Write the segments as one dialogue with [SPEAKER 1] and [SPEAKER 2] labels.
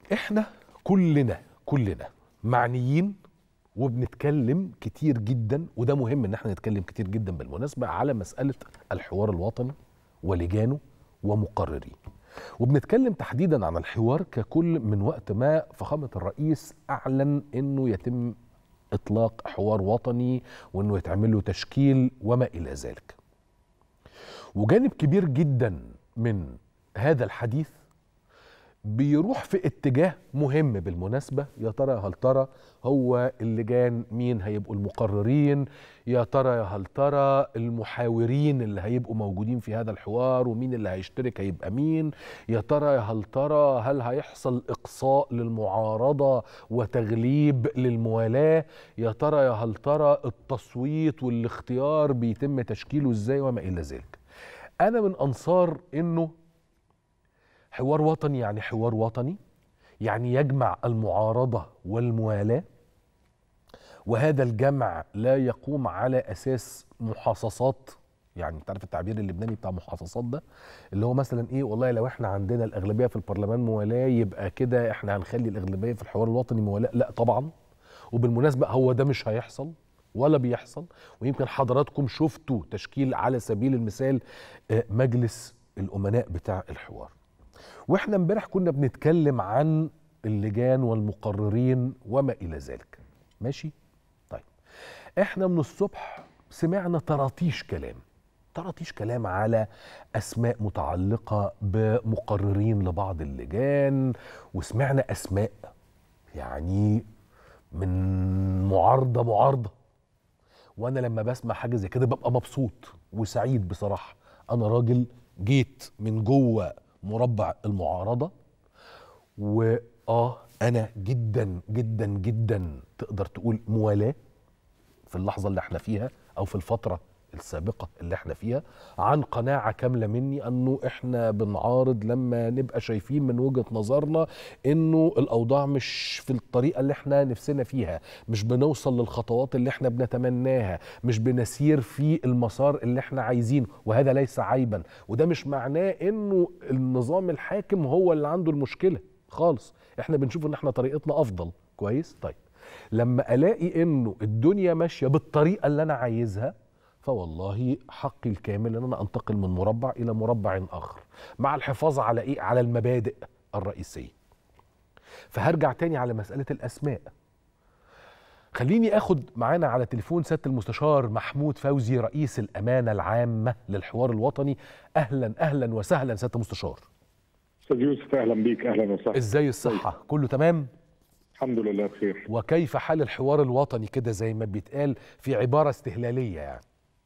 [SPEAKER 1] احنا كلنا كلنا معنيين وبنتكلم كتير جدا وده مهم ان احنا نتكلم كتير جدا بالمناسبه على مساله الحوار الوطني ولجانه ومقرريه وبنتكلم تحديدا عن الحوار ككل من وقت ما فخامه الرئيس اعلن انه يتم اطلاق حوار وطني وانه يتعمل له تشكيل وما الى ذلك وجانب كبير جدا من هذا الحديث بيروح في اتجاه مهم بالمناسبة يا ترى هل ترى هو اللجان مين هيبقوا المقررين يا ترى يا هل ترى المحاورين اللي هيبقوا موجودين في هذا الحوار ومين اللي هيشترك هيبقى مين يا ترى يا هل ترى هل هيحصل إقصاء للمعارضة وتغليب للموالاة يا ترى يا هل ترى التصويت والاختيار بيتم تشكيله ازاي وما إلى ذلك أنا من أنصار إنه حوار وطني يعني حوار وطني يعني يجمع المعارضة والموالاة وهذا الجمع لا يقوم على أساس محاصصات يعني تعرف التعبير اللبناني بتاع محاصصات ده اللي هو مثلا ايه والله لو احنا عندنا الاغلبيه في البرلمان موالاه يبقى كده احنا هنخلي الاغلبيه في الحوار الوطني موالاه لا طبعا وبالمناسبه هو ده مش هيحصل ولا بيحصل ويمكن حضراتكم شفتوا تشكيل على سبيل المثال مجلس الامناء بتاع الحوار واحنا امبارح كنا بنتكلم عن اللجان والمقررين وما الى ذلك ماشي طيب احنا من الصبح سمعنا طراطيش كلام طراطيش كلام على اسماء متعلقه بمقررين لبعض اللجان وسمعنا اسماء يعني من معارضه معارضه وانا لما بسمع حاجه زي كده ببقى مبسوط وسعيد بصراحه انا راجل جيت من جوه مربع المعارضة وآه أنا جدا جدا جدا تقدر تقول موالاة في اللحظة اللي احنا فيها أو في الفترة السابقة اللي احنا فيها عن قناعة كاملة مني أنه احنا بنعارض لما نبقى شايفين من وجهة نظرنا أنه الأوضاع مش في الطريقة اللي احنا نفسنا فيها مش بنوصل للخطوات اللي احنا بنتمناها مش بنسير في المسار اللي احنا عايزينه وهذا ليس عيبا وده مش معناه أنه النظام الحاكم هو اللي عنده المشكلة خالص احنا بنشوف ان احنا طريقتنا أفضل كويس طيب لما ألاقي أنه الدنيا ماشية بالطريقة اللي أنا عايزها فوالله حقي الكامل ان انا انتقل من مربع الى مربع اخر مع الحفاظ على ايه على المبادئ الرئيسيه فهرجع تاني على مساله الاسماء خليني اخد معانا على تليفون سياده المستشار محمود فوزي رئيس الامانه العامه للحوار الوطني اهلا اهلا وسهلا سياده المستشار
[SPEAKER 2] استاذ يوسف اهلا بيك اهلا وسهلا
[SPEAKER 1] ازاي الصحه كله تمام
[SPEAKER 2] الحمد لله بخير
[SPEAKER 1] وكيف حال الحوار الوطني كده زي ما بيتقال في عباره استهلاليه يعني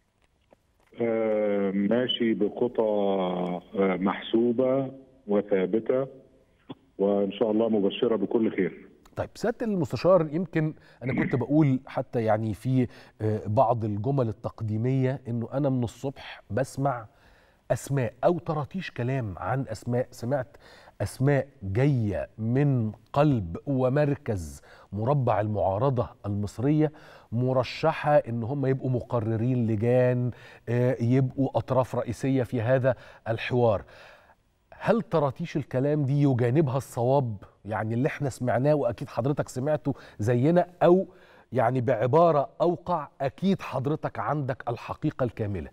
[SPEAKER 2] آه ماشي بخطى آه محسوبة وثابتة وإن شاء الله مبشرة بكل خير
[SPEAKER 1] طيب سيادة المستشار يمكن أنا كنت بقول حتى يعني في آه بعض الجمل التقديمية إنه أنا من الصبح بسمع أسماء أو طراطيش كلام عن أسماء سمعت أسماء جاية من قلب ومركز مربع المعارضة المصرية مرشحة إن هم يبقوا مقررين لجان يبقوا أطراف رئيسية في هذا الحوار هل طراطيش الكلام دي يجانبها الصواب يعني اللي احنا سمعناه وأكيد حضرتك سمعته زينا أو يعني بعبارة أوقع أكيد حضرتك عندك الحقيقة الكاملة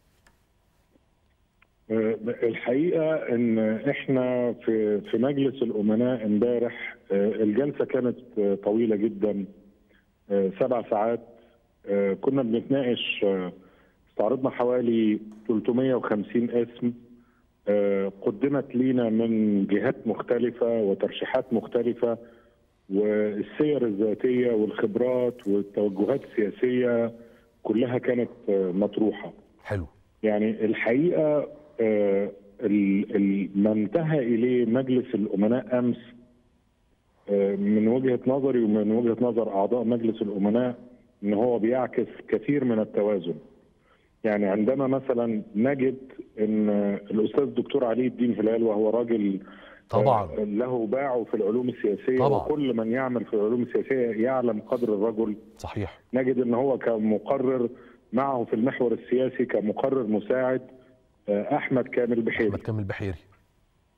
[SPEAKER 2] الحقيقه ان احنا في في مجلس الامناء امبارح الجلسه كانت طويله جدا سبع ساعات كنا بنتناقش استعرضنا حوالي 350 اسم قدمت لينا من جهات مختلفه وترشيحات مختلفه والسير الذاتيه والخبرات والتوجهات السياسيه كلها كانت مطروحه.
[SPEAKER 1] حلو.
[SPEAKER 2] يعني الحقيقه آه ما انتهى اليه مجلس الامناء امس آه من وجهه نظري ومن وجهه نظر اعضاء مجلس الامناء ان هو بيعكس كثير من التوازن. يعني عندما مثلا نجد ان الاستاذ الدكتور علي الدين هلال وهو راجل
[SPEAKER 1] طبعا
[SPEAKER 2] آه له باعه في العلوم السياسيه
[SPEAKER 1] طبعا.
[SPEAKER 2] وكل من يعمل في العلوم السياسيه يعلم قدر الرجل
[SPEAKER 1] صحيح
[SPEAKER 2] نجد ان هو كمقرر معه في المحور السياسي كمقرر مساعد احمد كامل بحيري
[SPEAKER 1] احمد كامل بحيري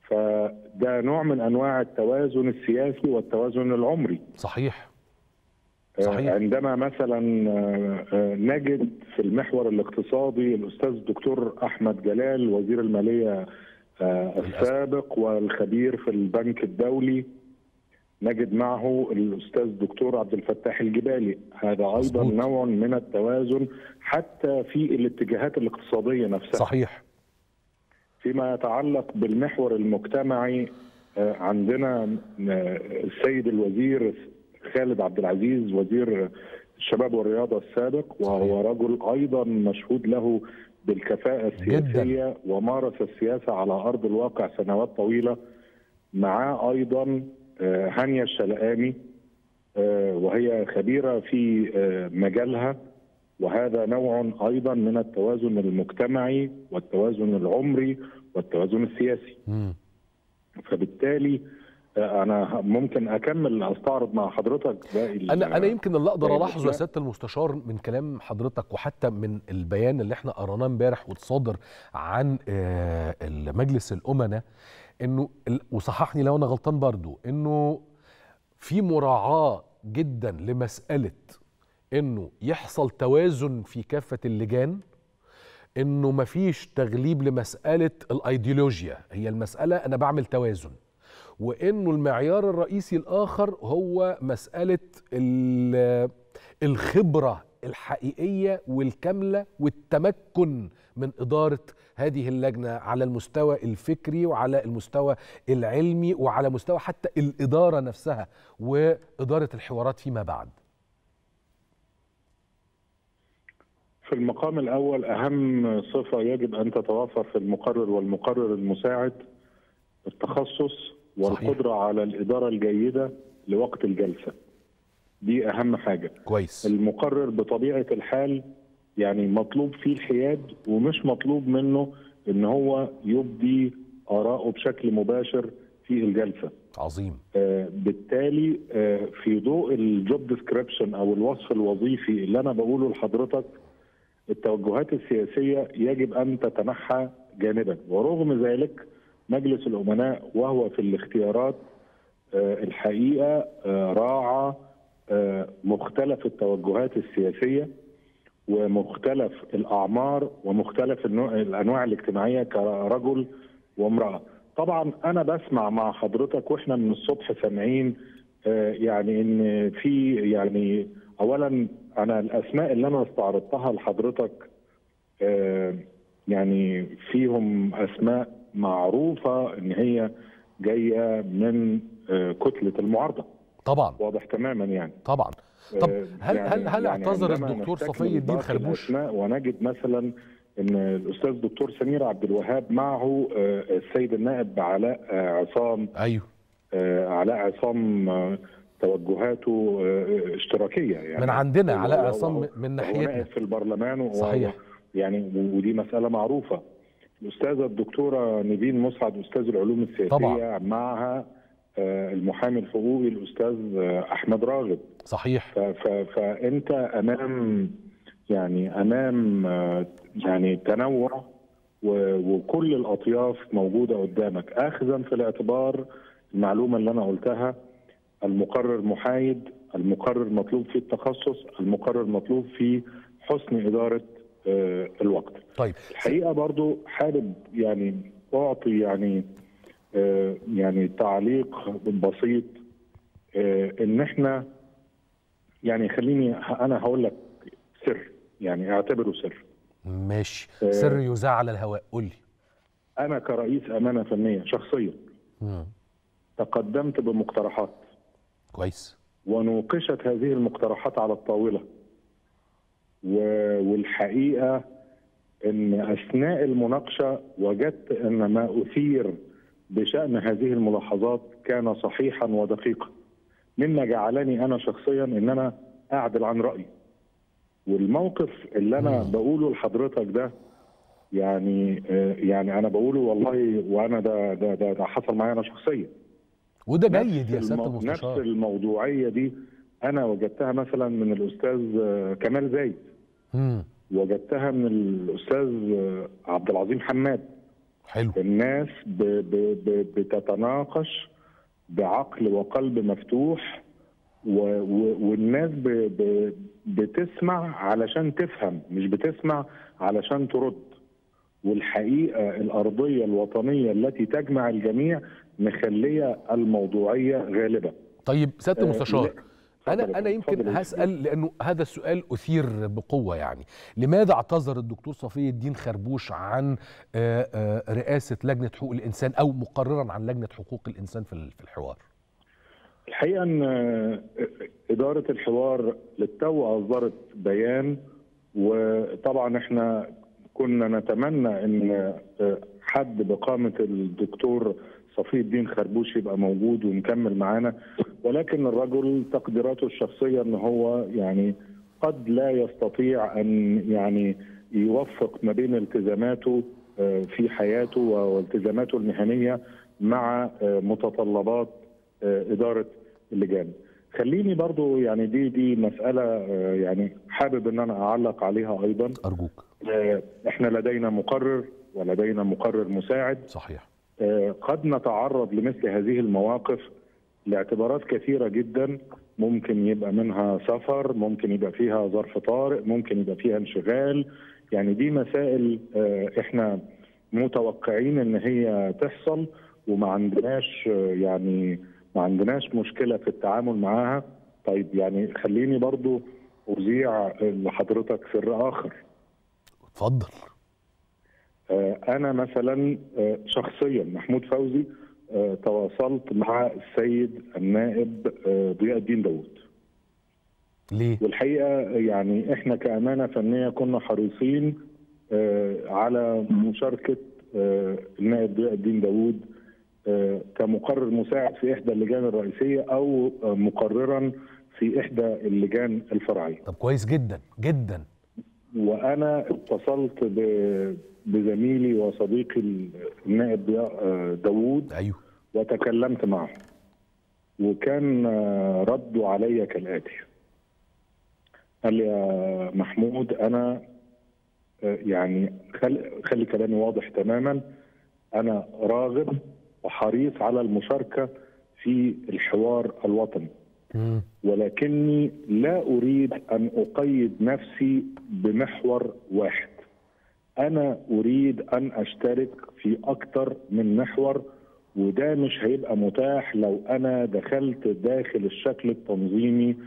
[SPEAKER 2] فده نوع من انواع التوازن السياسي والتوازن العمري
[SPEAKER 1] صحيح
[SPEAKER 2] آه،
[SPEAKER 1] صحيح.
[SPEAKER 2] عندما مثلا آه، آه، نجد في المحور الاقتصادي الاستاذ الدكتور احمد جلال وزير الماليه آه، السابق والخبير في البنك الدولي نجد معه الاستاذ الدكتور عبد الفتاح الجبالي هذا ايضا
[SPEAKER 1] مظبوط.
[SPEAKER 2] نوع من التوازن حتى في الاتجاهات الاقتصاديه نفسها
[SPEAKER 1] صحيح
[SPEAKER 2] فيما يتعلق بالمحور المجتمعي آه، عندنا آه، السيد الوزير خالد عبد العزيز وزير الشباب والرياضه السابق وهو رجل ايضا مشهود له بالكفاءه السياسيه ومارس السياسه على ارض الواقع سنوات طويله معاه ايضا آه، هانيا الشلقاني آه، وهي خبيره في آه، مجالها وهذا نوع ايضا من التوازن المجتمعي والتوازن العمري والتوازن السياسي
[SPEAKER 1] مم.
[SPEAKER 2] فبالتالي آه، انا ممكن اكمل استعرض مع حضرتك باقي ال-
[SPEAKER 1] انا انا يمكن اللي اقدر
[SPEAKER 2] باقي
[SPEAKER 1] الاحظه يا
[SPEAKER 2] الأسماء.
[SPEAKER 1] سياده المستشار من كلام حضرتك وحتى من البيان اللي احنا قراناه امبارح وتصادر عن آه، المجلس الامناء انه ال- وصححني لو انا غلطان برضو انه في مراعاه جدا لمساله انه يحصل توازن في كافه اللجان انه مفيش تغليب لمساله الايديولوجيا هي المساله انا بعمل توازن وانه المعيار الرئيسي الاخر هو مساله ال- الخبره الحقيقيه والكامله والتمكن من اداره هذه اللجنه على المستوى الفكري وعلى المستوى العلمي وعلى مستوى حتى الاداره نفسها واداره الحوارات فيما بعد
[SPEAKER 2] في المقام الاول اهم صفه يجب ان تتوفر في المقرر والمقرر المساعد التخصص والقدره على الاداره الجيده لوقت الجلسه دي اهم حاجه
[SPEAKER 1] كويس
[SPEAKER 2] المقرر بطبيعه الحال يعني مطلوب فيه الحياد ومش مطلوب منه ان هو يبدي اراءه بشكل مباشر في الجلسه
[SPEAKER 1] عظيم
[SPEAKER 2] آه، بالتالي آه، في ضوء الجوب ديسكريبشن او الوصف الوظيفي اللي انا بقوله لحضرتك التوجهات السياسيه يجب ان تتنحى جانبا ورغم ذلك مجلس الامناء وهو في الاختيارات آه، الحقيقه آه، راعى آه، مختلف التوجهات السياسيه ومختلف الاعمار ومختلف النوع- الانواع الاجتماعيه كرجل وامراه. طبعا انا بسمع مع حضرتك واحنا من الصبح سامعين آه، يعني ان في يعني اولا انا الاسماء اللي انا استعرضتها لحضرتك آه، يعني فيهم اسماء معروفه ان هي جايه من آه، كتله المعارضه
[SPEAKER 1] طبعا
[SPEAKER 2] واضح تماما يعني
[SPEAKER 1] طبعا طب
[SPEAKER 2] آه،
[SPEAKER 1] هل
[SPEAKER 2] يعني-
[SPEAKER 1] هل هل
[SPEAKER 2] يعني
[SPEAKER 1] اعتذر
[SPEAKER 2] عندما
[SPEAKER 1] الدكتور
[SPEAKER 2] نستكمل
[SPEAKER 1] صفي الدين
[SPEAKER 2] باقي
[SPEAKER 1] خربوش
[SPEAKER 2] الأسماء ونجد مثلا ان الاستاذ الدكتور سمير عبد الوهاب معه آه، السيد النائب علاء آه، عصام
[SPEAKER 1] ايوه
[SPEAKER 2] آه، علاء عصام آه، توجهاته آه، اشتراكيه يعني
[SPEAKER 1] من عندنا
[SPEAKER 2] هو-
[SPEAKER 1] علاء
[SPEAKER 2] هو-
[SPEAKER 1] عصام
[SPEAKER 2] هو-
[SPEAKER 1] من
[SPEAKER 2] هو
[SPEAKER 1] ناحيتنا
[SPEAKER 2] نائب في البرلمان وهو-
[SPEAKER 1] صحيح.
[SPEAKER 2] يعني ودي مساله معروفه الاستاذه الدكتوره نيفين مسعد استاذ العلوم السياسيه
[SPEAKER 1] طبعا.
[SPEAKER 2] معها آه، المحامي الحقوقي الاستاذ آه، احمد راغب
[SPEAKER 1] صحيح
[SPEAKER 2] ف- ف- فانت امام يعني امام آه، يعني تنوع و- وكل الاطياف موجوده قدامك اخذا في الاعتبار المعلومه اللي انا قلتها المقرر محايد المقرر مطلوب فيه التخصص المقرر مطلوب فيه حسن اداره آه، الوقت
[SPEAKER 1] طيب
[SPEAKER 2] الحقيقه برضو حابب يعني اعطي يعني آه، يعني تعليق بسيط آه، ان احنا يعني خليني ه- انا هقول لك سر يعني اعتبره سر
[SPEAKER 1] ماشي
[SPEAKER 2] آه.
[SPEAKER 1] سر يذاع على الهواء قول لي
[SPEAKER 2] انا كرئيس امانه فنيه شخصيا
[SPEAKER 1] مم.
[SPEAKER 2] تقدمت بمقترحات
[SPEAKER 1] كويس
[SPEAKER 2] ونوقشت هذه المقترحات على الطاوله و- والحقيقه ان اثناء المناقشه وجدت ان ما اثير بشان هذه الملاحظات كان صحيحا ودقيقا مما جعلني انا شخصيا ان انا اعدل عن رايي والموقف اللي انا
[SPEAKER 1] مم.
[SPEAKER 2] بقوله لحضرتك ده يعني آه، يعني انا بقوله والله وانا ده ده ده, ده حصل معايا انا شخصيا
[SPEAKER 1] وده
[SPEAKER 2] نفس
[SPEAKER 1] جيد يا سياده
[SPEAKER 2] المو- نفس
[SPEAKER 1] المستشار
[SPEAKER 2] الموضوعيه دي انا وجدتها مثلا من الاستاذ آه، كمال زايد
[SPEAKER 1] مم.
[SPEAKER 2] وجدتها من الاستاذ آه، عبد العظيم حماد
[SPEAKER 1] حلو
[SPEAKER 2] الناس ب ب ب بتتناقش بعقل وقلب مفتوح و و والناس ب ب بتسمع علشان تفهم مش بتسمع علشان ترد والحقيقه الارضيه الوطنيه التي تجمع الجميع مخليه الموضوعيه غالبه
[SPEAKER 1] طيب سياده
[SPEAKER 2] آه،
[SPEAKER 1] المستشار
[SPEAKER 2] لا. اتفضل
[SPEAKER 1] انا
[SPEAKER 2] يا
[SPEAKER 1] انا
[SPEAKER 2] فندم،
[SPEAKER 1] يمكن
[SPEAKER 2] اتفضل يا
[SPEAKER 1] هسال لانه هذا السؤال اثير بقوه يعني لماذا اعتذر الدكتور صفي الدين خربوش عن آه، آه، رئاسه لجنه حقوق الانسان او مقررا عن لجنه حقوق الانسان في ال- في الحوار
[SPEAKER 2] الحقيقه ان آه، اداره الحوار للتو اصدرت بيان وطبعا احنا كنا نتمنى ان آه، حد بقامه الدكتور صفي الدين خربوش يبقى موجود ومكمل معانا ولكن الرجل تقديراته الشخصيه ان هو يعني قد لا يستطيع ان يعني يوفق ما بين التزاماته آه، في حياته والتزاماته المهنيه مع آه، متطلبات آه، اداره اللجان. خليني برضو يعني دي دي مساله آه، يعني حابب ان انا اعلق عليها ايضا
[SPEAKER 1] ارجوك
[SPEAKER 2] آه، احنا لدينا مقرر ولدينا مقرر مساعد
[SPEAKER 1] صحيح
[SPEAKER 2] آه، قد نتعرض لمثل هذه المواقف لاعتبارات كثيرة جدا ممكن يبقى منها سفر ممكن يبقى فيها ظرف طارئ ممكن يبقى فيها انشغال يعني دي مسائل آه، احنا متوقعين ان هي تحصل وما عندناش آه، يعني ما عندناش مشكلة في التعامل معاها طيب يعني خليني برضو أذيع لحضرتك سر آخر
[SPEAKER 1] اتفضل
[SPEAKER 2] آه، انا مثلا آه، شخصيا محمود فوزي آه، تواصلت مع السيد النائب آه، ضياء الدين داوود
[SPEAKER 1] ليه
[SPEAKER 2] والحقيقه يعني احنا كامانه فنيه كنا حريصين آه، على مشاركه آه، النائب ضياء الدين داوود آه، كمقرر مساعد في احدى اللجان الرئيسيه او آه، مقررا في احدى اللجان الفرعيه
[SPEAKER 1] طب كويس جدا جدا
[SPEAKER 2] وانا اتصلت ب- بزميلي وصديقي النائب ضياء آه، داوود
[SPEAKER 1] ايوه
[SPEAKER 2] وتكلمت معه وكان آه، رده علي كالاتي قال لي يا محمود انا آه، يعني خلي, خلي كلامي واضح تماما انا راغب وحريص على المشاركه في الحوار الوطني
[SPEAKER 1] مم.
[SPEAKER 2] ولكني لا اريد ان اقيد نفسي بمحور واحد انا اريد ان اشترك في اكثر من محور وده مش هيبقى متاح لو انا دخلت داخل الشكل التنظيمي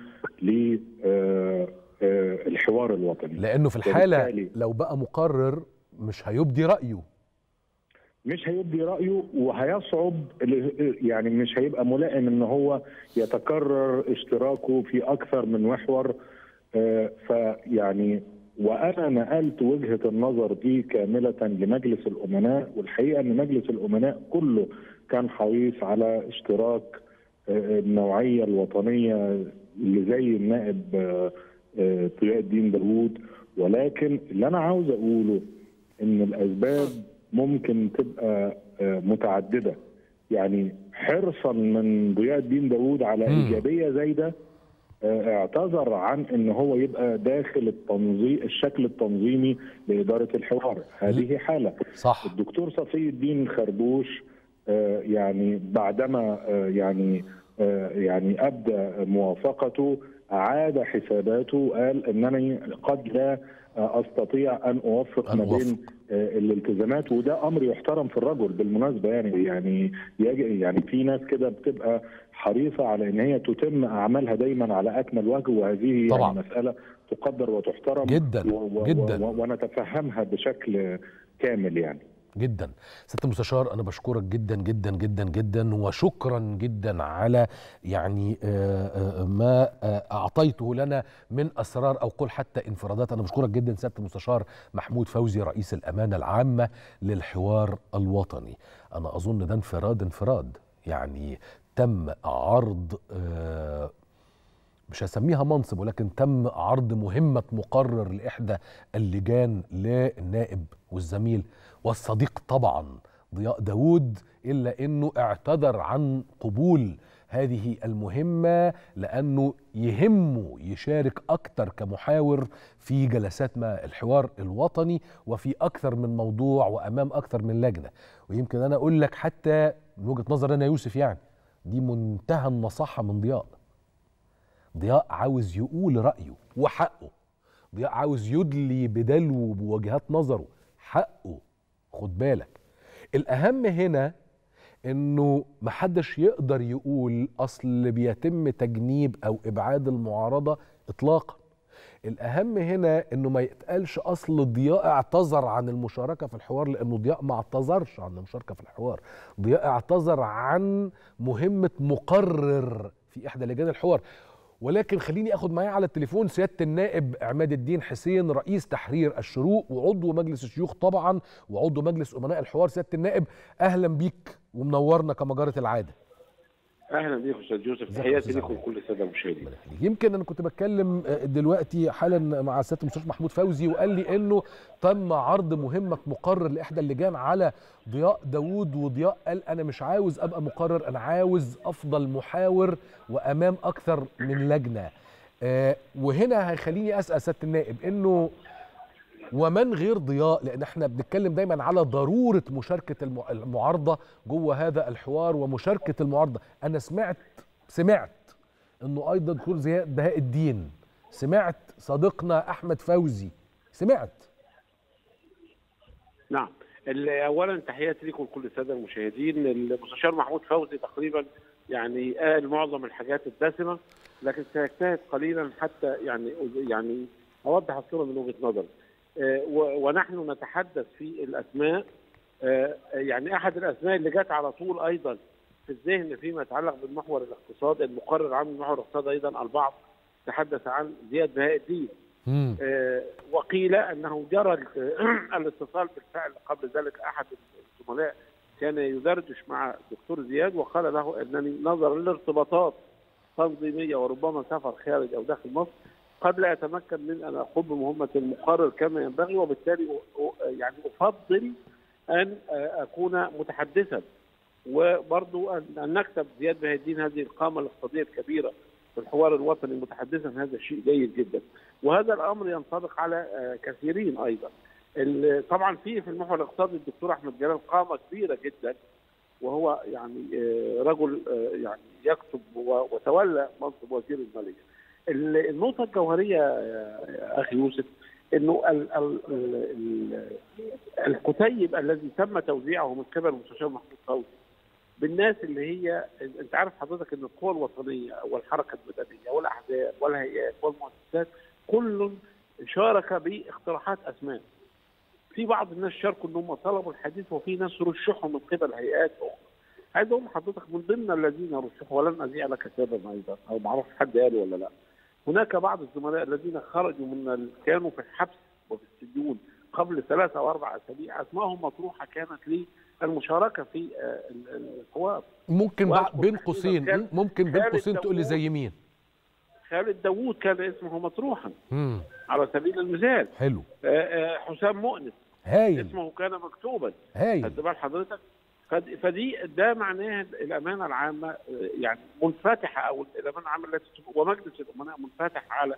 [SPEAKER 2] للحوار الوطني
[SPEAKER 1] لانه في الحاله
[SPEAKER 2] وبالتالي-
[SPEAKER 1] لو بقى مقرر مش هيبدي رايه
[SPEAKER 2] مش هيبدي رايه وهيصعب ال- يعني مش هيبقى ملائم ان هو يتكرر اشتراكه في اكثر من محور آه، فيعني وانا نقلت وجهه النظر دي كامله لمجلس الامناء والحقيقه ان مجلس الامناء كله كان حريص على اشتراك آه، النوعيه الوطنيه اللي زي النائب آه، آه، ضياء الدين داوود ولكن اللي انا عاوز اقوله ان الاسباب ممكن تبقى آه، متعدده يعني حرصا من ضياء الدين داوود على
[SPEAKER 1] مم.
[SPEAKER 2] ايجابيه زي ده آه، اعتذر عن ان هو يبقى داخل التنظيم الشكل التنظيمي لاداره الحوار هذه حاله
[SPEAKER 1] صح
[SPEAKER 2] الدكتور صفي الدين خربوش آه، يعني بعدما آه، يعني آه، يعني ابدى موافقته اعاد حساباته وقال انني قد لا آه، استطيع ان اوفق
[SPEAKER 1] أن
[SPEAKER 2] ما
[SPEAKER 1] أوفق.
[SPEAKER 2] بين آه، الالتزامات وده امر يحترم في الرجل بالمناسبه يعني يعني يجي يعني في ناس كده بتبقى حريصه على ان هي تتم اعمالها دايما على اكمل وجه وهذه
[SPEAKER 1] طبعا.
[SPEAKER 2] يعني مساله تقدر وتحترم
[SPEAKER 1] جدا،
[SPEAKER 2] و- و-
[SPEAKER 1] جدا.
[SPEAKER 2] و- ونتفهمها بشكل كامل يعني
[SPEAKER 1] جدا سياده المستشار انا بشكرك جدا جدا جدا جدا وشكرا جدا على يعني آه، آه، ما آه، اعطيته لنا من اسرار او قل حتى انفرادات انا بشكرك جدا سياده المستشار محمود فوزي رئيس الامانه العامه للحوار الوطني انا اظن ده انفراد انفراد يعني تم عرض آه، مش هسميها منصب ولكن تم عرض مهمة مقرر لإحدى اللجان للنائب والزميل والصديق طبعا ضياء داود إلا أنه اعتذر عن قبول هذه المهمة لأنه يهمه يشارك أكتر كمحاور في جلسات ما الحوار الوطني وفي أكثر من موضوع وأمام أكثر من لجنة ويمكن أنا أقول لك حتى من وجهة نظر أنا يوسف يعني دي منتهى النصاحة من ضياء ضياء عاوز يقول رأيه وحقه ضياء عاوز يدلي بدلو بوجهات نظره حقه خد بالك الأهم هنا انه محدش يقدر يقول اصل بيتم تجنيب او ابعاد المعارضه اطلاقا الاهم هنا انه ما يتقالش اصل ضياء اعتذر عن المشاركه في الحوار لانه ضياء ما اعتذرش عن المشاركه في الحوار ضياء اعتذر عن مهمه مقرر في احدى لجان الحوار ولكن خليني اخد معايا على التليفون سياده النائب عماد الدين حسين رئيس تحرير الشروق وعضو مجلس الشيوخ طبعا وعضو مجلس امناء الحوار سياده النائب اهلا بيك ومنورنا كما جرت العاده
[SPEAKER 3] اهلا بيك استاذ يوسف
[SPEAKER 1] ازيك يا
[SPEAKER 3] تحياتي
[SPEAKER 1] أستاذ
[SPEAKER 3] لكم
[SPEAKER 1] عماد؟
[SPEAKER 3] كل الساده المشاهدين
[SPEAKER 1] يمكن انا كنت بتكلم دلوقتي حالا مع سياده المستشار محمود فوزي وقال لي انه تم عرض مهمه مقرر لاحدى اللجان على ضياء داوود وضياء قال انا مش عاوز ابقى مقرر انا عاوز افضل محاور وامام اكثر من لجنه آه، وهنا هيخليني اسال سياده النائب انه ومن غير ضياء لان احنا بنتكلم دايما على ضروره مشاركه المع- المعارضه جوه هذا الحوار ومشاركه المعارضه انا سمعت سمعت انه ايضا دكتور زياد بهاء الدين سمعت صديقنا احمد فوزي سمعت
[SPEAKER 3] نعم ال- اولا تحياتي لكم كل الساده المشاهدين المستشار محمود فوزي تقريبا يعني قال معظم الحاجات الدسمه لكن سيجتهد قليلا حتى يعني يعني اوضح الصوره من وجهه نظري آه، و- ونحن نتحدث في الاسماء آه، يعني احد الاسماء اللي جت على طول ايضا في الذهن فيما يتعلق بالمحور الاقتصادي المقرر عن المحور الاقتصادي ايضا البعض تحدث عن زياد بهاء الدين
[SPEAKER 1] مم.
[SPEAKER 3] آه، وقيل انه جرى ال- الاتصال بالفعل قبل ذلك احد الزملاء كان يدردش مع دكتور زياد وقال له انني نظرا لارتباطات تنظيميه وربما سفر خارج او داخل مصر قد لا اتمكن من ان اقوم بمهمه المقرر كما ينبغي وبالتالي أ- أ- يعني افضل ان آه، اكون متحدثا وبرضو ان أن نكتب زياد بهاء الدين هذه القامه الاقتصاديه الكبيره في الحوار الوطني متحدثا هذا شيء جيد جدا وهذا الامر ينطبق على آه، كثيرين ايضا ال- طبعا في في المحور الاقتصادي الدكتور احمد جلال قامه كبيره جدا وهو يعني آه، رجل آه، يعني يكتب و- وتولى منصب وزير الماليه. ال- النقطه الجوهريه يا اخي يوسف انه ال- ال- ال- ال- الكتيب الذي تم توزيعه من قبل المستشار محمود فوزي بالناس اللي هي انت عارف حضرتك ان القوى الوطنيه والحركه المدنيه والاحزاب والهيئات والمؤسسات كل شارك باقتراحات اسماء. في بعض الناس شاركوا ان هم طلبوا الحديث وفي ناس رشحوا من قبل هيئات اخرى. عايز اقول لحضرتك من ضمن الذين رشحوا ولن اذيع لك سرا ايضا او ما اعرفش حد قال ولا لا. هناك بعض الزملاء الذين خرجوا من ال- كانوا في الحبس وفي السجون قبل ثلاثة او اربع اسابيع اسمائهم مطروحه كانت للمشاركه في آه، ال- الحوار.
[SPEAKER 1] ممكن
[SPEAKER 3] واحد
[SPEAKER 1] بع- بين
[SPEAKER 3] مستحيل
[SPEAKER 1] قوسين
[SPEAKER 3] كان
[SPEAKER 1] ممكن بين
[SPEAKER 3] خالد
[SPEAKER 1] قوسين تقول لي
[SPEAKER 3] داوود.
[SPEAKER 1] زي مين
[SPEAKER 3] خالد داوود كان اسمه مطروحا
[SPEAKER 1] مم.
[SPEAKER 3] على سبيل المثال.
[SPEAKER 1] حلو
[SPEAKER 3] آه، آه، حسام مؤنس
[SPEAKER 1] هايل
[SPEAKER 3] اسمه كان مكتوبا
[SPEAKER 1] هايل
[SPEAKER 3] خد بال حضرتك فد- فدي ده معناه الامانه العامه آه، يعني منفتحه او الامانه العامه التي تب- ومجلس الامناء منفتح على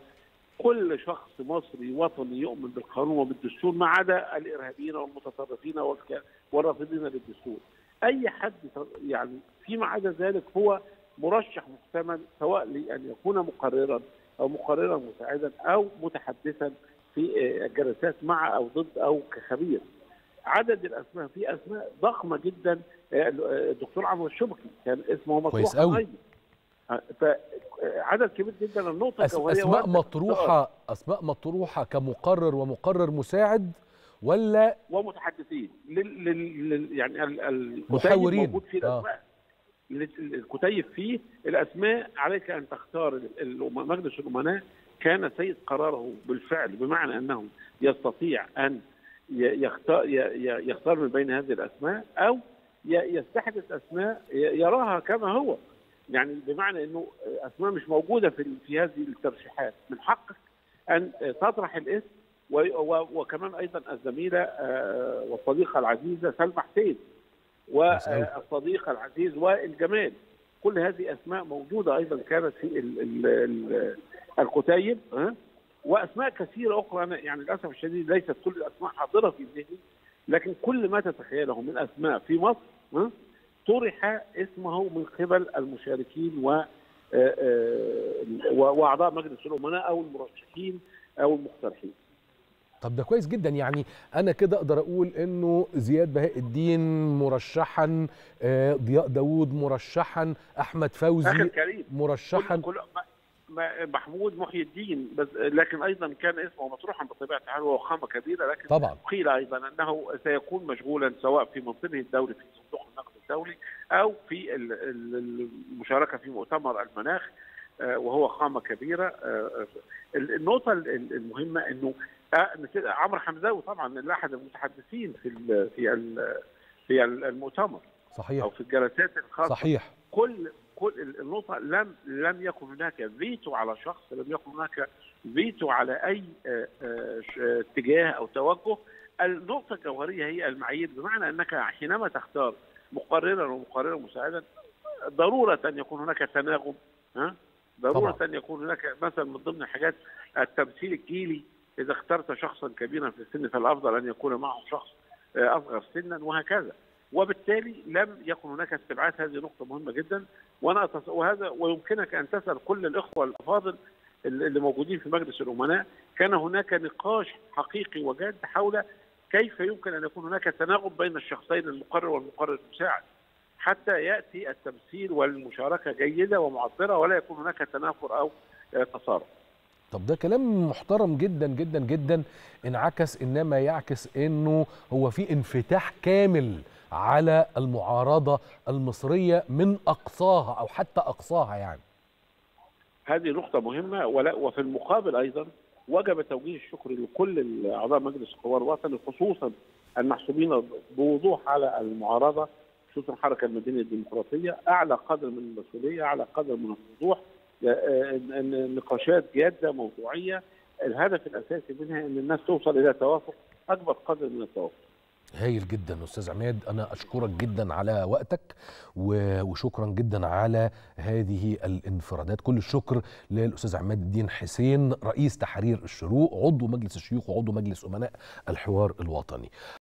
[SPEAKER 3] كل شخص مصري وطني يؤمن بالقانون وبالدستور ما عدا الارهابيين والمتطرفين والك- والرافضين للدستور. اي حد ت- يعني فيما عدا ذلك هو مرشح محتمل سواء لان يكون مقررا او مقررا مساعدا او متحدثا في آه، الجلسات مع او ضد او كخبير. عدد الاسماء في اسماء ضخمه جدا آه، الدكتور عمرو الشبكي كان اسمه مطروح
[SPEAKER 1] كويس أوي.
[SPEAKER 3] أيضا. آه، فعدد كبير جدا النقطه
[SPEAKER 1] أس
[SPEAKER 3] الجوهريه
[SPEAKER 1] اسماء
[SPEAKER 3] وقت
[SPEAKER 1] مطروحه اسماء مطروحه كمقرر ومقرر مساعد ولا
[SPEAKER 3] ومتحدثين لل... لل... لل... يعني ال... الكتيب
[SPEAKER 1] محاورين.
[SPEAKER 3] موجود فيه
[SPEAKER 1] آه.
[SPEAKER 3] الاسماء ال- الكتيب فيه الاسماء عليك ان تختار ال- ال- مجلس الامناء كان سيد قراره بالفعل بمعنى انه يستطيع ان ي- يختار ي- ي- يختار من بين هذه الاسماء او ي- يستحدث اسماء ي- يراها كما هو يعني بمعنى انه اسماء مش موجوده في في هذه الترشيحات من حقك ان تطرح الاسم و- و- وكمان ايضا الزميله آه، والصديقه العزيزه سلمى حسين
[SPEAKER 1] كويس أوي.
[SPEAKER 3] والصديق العزيز وائل جمال كل هذه اسماء موجوده ايضا كانت في ال ال ال الكتيب ها واسماء كثيره اخرى أنا يعني للاسف الشديد ليست كل الاسماء حاضره في ذهني لكن كل ما تتخيله من اسماء في مصر ها طرح اسمه من قبل المشاركين و آه، آه، واعضاء مجلس الامناء او المرشحين او المقترحين
[SPEAKER 1] طب ده كويس جدا يعني انا كده اقدر اقول انه زياد بهاء الدين مرشحا آه، ضياء داوود مرشحا احمد
[SPEAKER 3] اخي
[SPEAKER 1] فوزي
[SPEAKER 3] الكريم
[SPEAKER 1] مرشحا
[SPEAKER 3] كل كل ما- ما- محمود محي الدين بس لكن ايضا كان اسمه مطروحا بطبيعه الحال وهو خامه كبيره لكن
[SPEAKER 1] طبعا
[SPEAKER 3] قيل ايضا انه سيكون مشغولا سواء في منصبه الدولي في صندوق النقد الدولي او في ال- ال- المشاركه في مؤتمر المناخ آه، وهو قامه كبيره آه، ال- النقطه ال- ال- المهمه انه آه، نسيت- عمرو حمزاوي طبعا احد المتحدثين في ال- في ال- في المؤتمر او
[SPEAKER 1] صحيح
[SPEAKER 3] في الجلسات الخاصه
[SPEAKER 1] صحيح
[SPEAKER 3] كل كل النقطة لم لم يكن هناك فيتو على شخص لم يكن هناك فيتو على أي آه، آه، ش- آه، اتجاه أو توجه النقطة الجوهرية هي المعايير بمعنى أنك حينما تختار مقررا ومقررا مساعدا ضرورة أن يكون هناك تناغم ها ضرورة
[SPEAKER 1] طبعاً.
[SPEAKER 3] أن يكون هناك مثلا من ضمن الحاجات التمثيل الجيلي إذا اخترت شخصا كبيرا في السن فالأفضل أن يكون معه شخص آه، أصغر سنا وهكذا وبالتالي لم يكن هناك استبعاد هذه نقطة مهمة جدا وانا أتص... وهذا ويمكنك ان تسال كل الاخوه الافاضل اللي اللي موجودين في مجلس الامناء كان هناك نقاش حقيقي وجاد حول كيف يمكن ان يكون هناك تناغم بين الشخصين المقرر والمقرر المساعد حتى ياتي التمثيل والمشاركه جيده ومعبره ولا يكون هناك تنافر او آه، تصارع.
[SPEAKER 1] طب ده كلام محترم جدا جدا جدا انعكس انما يعكس انه هو في انفتاح كامل على المعارضه المصريه من اقصاها او حتى اقصاها يعني
[SPEAKER 3] هذه نقطة مهمة ولا وفي المقابل أيضا وجب توجيه الشكر لكل أعضاء مجلس الحوار الوطني خصوصا المحسوبين بوضوح على المعارضة خصوصا الحركة المدنية الديمقراطية أعلى قدر من المسؤولية أعلى قدر من الوضوح آه، إن- إن نقاشات جادة موضوعية الهدف الأساسي منها أن الناس توصل إلى توافق أكبر قدر من التوافق
[SPEAKER 1] هايل جدا استاذ عماد انا اشكرك جدا على وقتك و- وشكرا جدا على هذه الانفرادات كل الشكر للاستاذ عماد الدين حسين رئيس تحرير الشروق عضو مجلس الشيوخ وعضو مجلس امناء الحوار الوطني